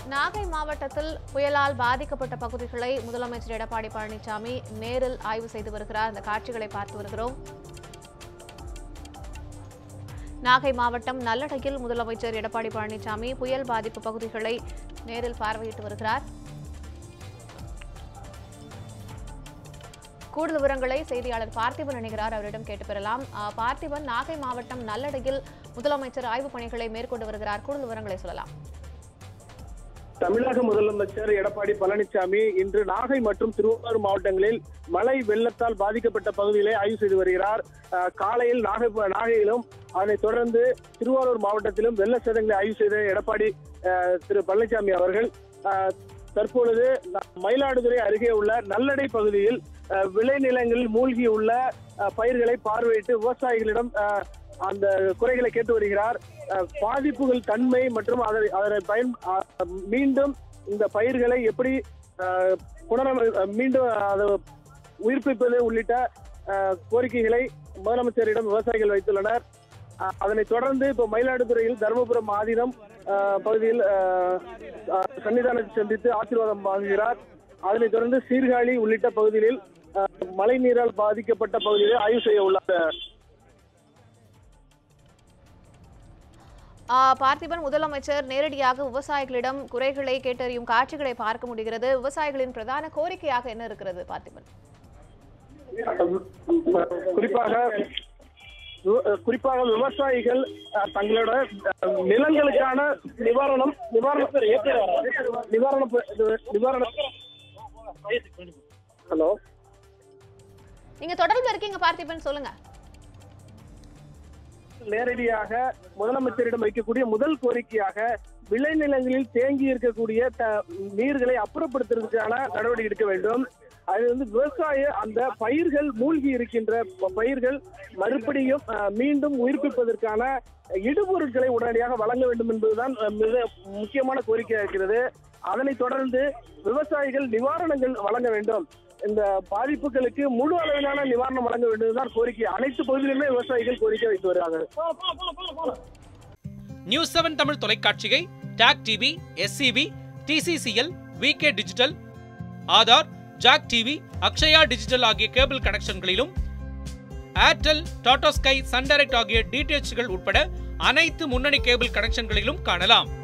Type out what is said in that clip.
நாகை மாவட்டத்தில் புயலால் பாதிக்கப்பட்ட பகுதிகளை முதலமைச்சர் எடப்பாடி பழனிசாமி நேரில் ஆய்வு செய்து வருகிறார் அந்த காட்சிகளை பார்த்து வருகிறோம் நாகை மாவட்டம் நல்லடையில் முதலமைச்சர் எடப்பாடி பழனிசாமி புயல் பாதிப்பு பகுதிகளை நேரில் பார்வையிட்டு வருகிறார் கூடுதல் விவரங்களை செய்தியாளர் பார்த்திபன் இணைகிறார் அவரிடம் கேட்டு பெறலாம் ஆ, பார்த்திபன் நாகை மாவட்டம் நல்லடையில் முதலமைச்சர் ஆய்வுப் பணிகளை மேற்கொண்டு வருகிறார் கூடுதல் விவரங்களை சொல்லலாம் தமிழக முதலமைச்சர் எடப்பாடி பழனிசாமி இன்று நாகை மற்றும் திருவாரூர் மாவட்டங்களில் மழை வெள்ளத்தால் பாதிக்கப்பட்ட பகுதிகளை ஆய்வு செய்து வருகிறார் அஹ், காலையில் நாகை நாகையிலும் அதனைத் தொடர்ந்து திருவாரூர் மாவட்டத்திலும் வெள்ள சேதங்களை ஆய்வு செய்த எடப்பாடி அஹ், திரு பழனிசாமி அவர்கள் அஹ், தற்பொழுது ந- மயிலாடுதுறை அருகே உள்ள நல்லடை பகுதியில் அஹ், விளைநிலங்களில் மூழ்கியுள்ள அஹ், பயிர்களை பார்வையிட்டு விவசாயிகளிடம் அஹ், அந்த குறைகளை கேட்டு வருகிறார் அஹ், பாதிப்புகள் தன்மை மற்றும் அதை அதனை பயன் அஹ், மீண்டும் இந்த பயிர்களை எப்படி அஹ், புனரமை அஹ், மீண்டும் அதை உயிர்ப்பிப்பது உள்ளிட்ட அஹ், கோரிக்கைகளை முதலமைச்சரிடம் விவசாயிகள் வைத்துள்ளனர் அஹ், அதனைத் தொடர்ந்து இப்போ மயிலாடுதுறையில் தருமபுரம் ஆதீனம் அஹ், பகுதியில் அஹ், அஹ், சன்னிதானத்தை சந்தித்து ஆசீர்வாதம் வாங்குகிறார் அதனைத் தொடர்ந்து சீர்காழி உள்ளிட்ட பகுதிகளில் அஹ், மழை நீரால் பாதிக்கப்பட்ட பகுதிகளை ஆய்வு செய்ய உள்ளார் ஆ, பார்த்திபன் முதலமைச்சர் நேரடியாக விவசாயிகளிடம் குறைகளை கேட்டறியும் காட்சிகளை பார்க்க முடிகிறது விவசாயிகளின் பிரதான கோரிக்கையாக என்ன இருக்கிறது பார்த்திபன் குறிப்பாக வி- குறிப்பாக விவசாயிகள் அஹ், தங்களோட அஹ், நிலங்களுக்கான நிவாரணம் நிவாரணம் நிவாரணம் நிவாரணம் ஹலோ நீங்க தொடர்ந்து இருக்கீங்க பார்த்திபன் சொல்லுங்க நேரடியாக முதலமைச்சரிடம் வைக்கக்கூடிய முதல் கோரிக்கையாக விளைநிலங்களில் தேங்கி இருக்கக்கூடிய த- நீர்களை அப்புறப்படுத்துறதுக்கான நடவடிக்கை எடுக்க வேண்டும் அது வந்து விவசாய அந்த பயிர்கள் மூழ்கி இருக்கின்ற ப- பயிர்கள் மறுபடியும் அஹ், மீண்டும் உயிர்ப்பிப்பதற்கான இடுபொருட்களை உடனடியாக வழங்க வேண்டும் என்பதுதான் அஹ், மிக முக்கியமான கோரிக்கையாக இருக்கிறது அதனைத் தொடர்ந்து விவசாயிகள் நிவாரணங்கள் வழங்க வேண்டும் இந்த பாதிப்புகளுக்கு முழு அளவிலான நிவாரணம் வழங்க வேண்டியதுதான் கோரிக்கை அனைத்து பகுதிகளிலுமே விவசாயிகள் கோரிக்கை வைத்து வருகிறார்கள் நியூஸ் செவன் தமிழ் தொலைக்காட்சியை TAC TV SCP TCCL VK digital Aadhaar Jack TV Akshaya digital ஆகிய கேபிள் கனெக்ஷன்களிலும் Airtel Tata Sky Sun Direct ஆகிய டிடிஎச்கள் உட்பட அனைத்து முன்னணி கேபிள் கனெக்ஷன்களிலும் காணலாம்